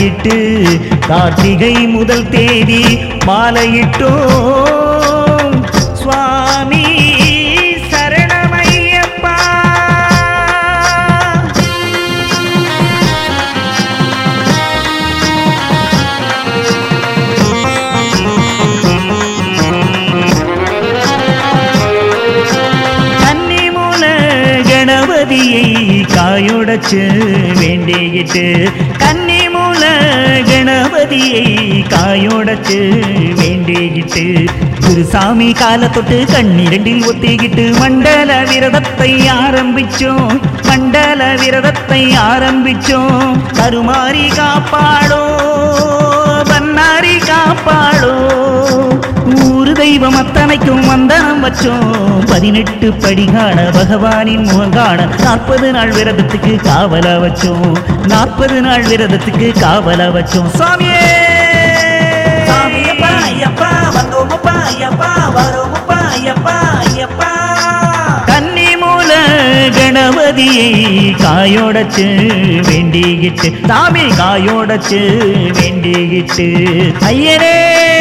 மாலையிட்டு கார்த்திகை முதல் தேதி மாலையிட்டோம் சுவாமி சரணமையப்பா கன்னிமூல கணபதியை காயுடைச்சு வேண்டிக்கிட்டு கன்னிமூல கணபதியை காயுடைச்சு வேண்டிக்கிட்டு குருசாமி கால தொட்டு கண்ணிரண்டில் ஒத்திக்கிட்டு மண்டல விரதத்தை ஆரம்பிச்சோம் மண்டல விரதத்தை ஆரம்பிச்சோம் கருமாரி காப்பாளோ பன்னாரி காப்பாளோ ஊரு தெய்வம் அத்தனைக்கும் வந்தனம் வச்சோம் பதினெட்டு படிகாண பகவானின் முகங்காண நாற்பது நாள் விரதத்துக்கு காவல வச்சோம் நாற்பது நாள் விரதத்துக்கு காவல வச்சோம் சாமியே சாமியப்பா ஐயப்பா வந்தோமப்பா ஐயப்பா வரோமப்பா ஐயப்பா ஐயப்பா கன்னி மூல கணபதியை காயோடச்சு வேண்டிக்கிட்டு சாமி காயோடச்சு வேண்டிக்கிட்டு ஐயரே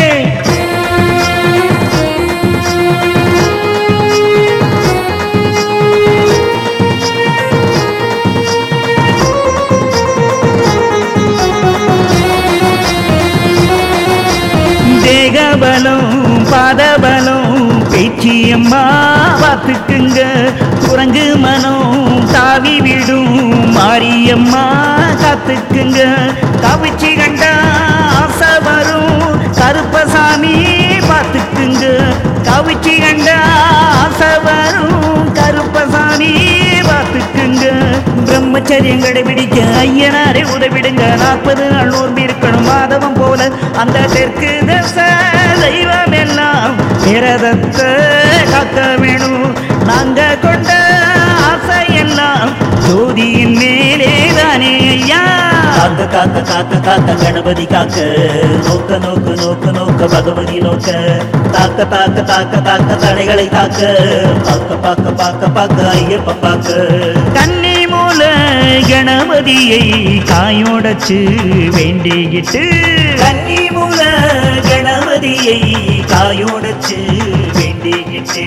தேகபலம் பாதபலம் பேச்சியம்மா பார்த்துக்குங்க குரங்கு மனம் தாவி விடும் மாரியம்மா காத்துக்குங்க கவிச்சி கண்டா ஆசை வரும் கருப்பசாமி பார்த்துக்குங்க கவிச்சி கண்டா ஆசை வரும் கருப்பசாமி பார்த்துக்குங்க பிரம்மச்சரியம் கடைபிடிக்க ஐயனாரை உதவிடுங்க நாற்பது நாள் நோன்பு இருக்கணும் மாதவம் போல அந்த தெற்கு தச தெய்வம் எல்லாம் விரதத்தை காக்க வேணும் நாங்க கொண்ட ஆசை எல்லாம் ஜோதியின் மேலே தானே ஐயா காக்க காக்க காக்க காக்க கணபதி காக்க நோக்க நோக்க நோக்க நோக்க பகவதி நோக்க தாக்க தாக்க தாக்க தாக்க தடைகளை தாக்க பார்க்க பார்க்க பார்க்க பார்க்க ஐயப்பன் பார்க்க கன்னி மூல கணபதியை காயோடச்சு வேண்டிக்கிட்டு கன்னி மூல கணபதியை காயோடச்சு வேண்டிக்கிட்டு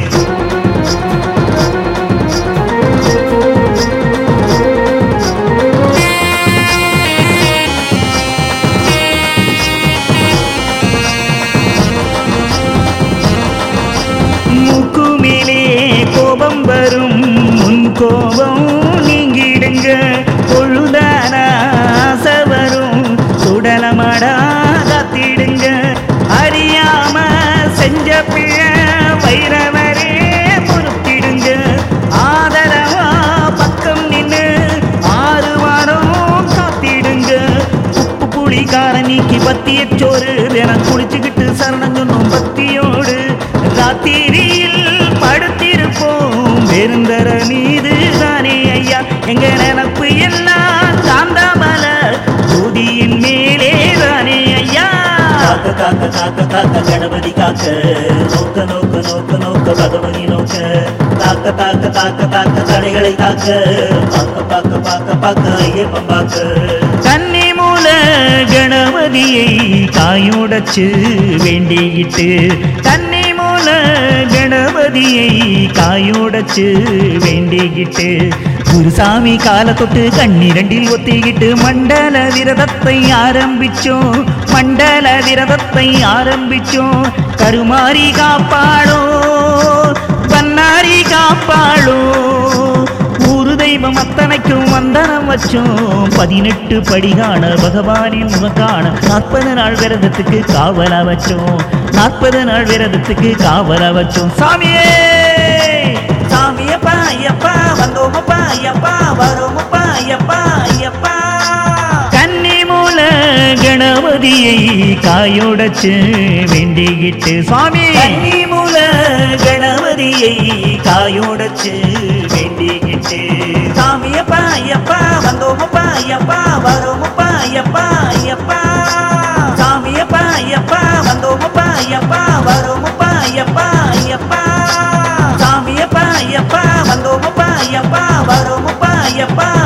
மூக்கு மேலே கோபம் வரும் முன் கோபம் நீங்கிடுங்க பொழுதான ஆசை வரும் சுடலமடா காத்திடுங்க அறியாம செஞ்ச பிழை வைரவரே பொறுத்திடுங்க ஆதரவா பக்கம் நின்னு ஆறு வாரம் காத்திடுங்க உப்பு புளி காரம் நீக்கி பத்திய சோறு தினம் குளிச்சுக்கிட்டு சரணம் சொன்னோம் பக்தியோடு ராத்திரியில் படுத்திருப்போம் பெருந்தர மீது தானே ஐயா எங்க நினப்பு எல்லாம் காந்தாமல ஜோதியின் மேலே தானே ஐயா காக்க காக்க காக்க காக்க கணபதி காக்க நோக்க நோக்க நோக்க நோக்க பகவதி நோக்க தாக்க தாக்க தாக்க தாக்க தடைகளை தாக்க பார்க்க பார்க்க பார்க்க பார்க்க ஐயப்பன் பார்க்க கன்னி மூல கணபதியை காயுடைச்சு வேண்டிக்கிட்டு கன்னி மூல கணபதியை காயுடைச்சு வேண்டிக்கிட்டு குருசாமி கால தொட்டு கண்ணிரண்டில் ஒத்திக்கிட்டு மண்டல விரதத்தை ஆரம்பிச்சோம் மண்டல விரதத்தை ஆரம்பிச்சோம் கருமாரி காப்பாளோ பன்னாரி காப்பாளோ ஊரு தெய்வம் அத்தனைக்கும் வந்தனம் வச்சோம் பதினெட்டு படிகாண பகவானின் முகக்காண நாற்பது நாள் விரதத்துக்கு காவலா வச்சோம் நாற்பது நாள் விரதத்துக்கு காவலா வச்சோம் சாமியே சாமியப்பா ஐயப்பா வந்தோமப்பா ஐயப்பா வரோமப்பா ஐயப்பா ஐயப்பா கன்னி மூல கணபதியை காயோடச்சு வேண்டிக்கிட்டு சுவாமி கன்னி மூல கணபதியை காயோடச்சு வேண்டிக்கிட்டு சாமியப்பா ஐயப்பா வந்தோமப்பா ஐயப்பா வரோமப்பா ஐயப்பா ஐயப்பா சாமியப்பா ஐயப்பா வந்தோமப்பா ஐயப்பா வரோமப்பா ஐயப்பா ஐயப்பா சாமியப்பா ஐயப்பா வந்தோமப்பா ஐயப்பா வரோமப்பா ஐயப்பா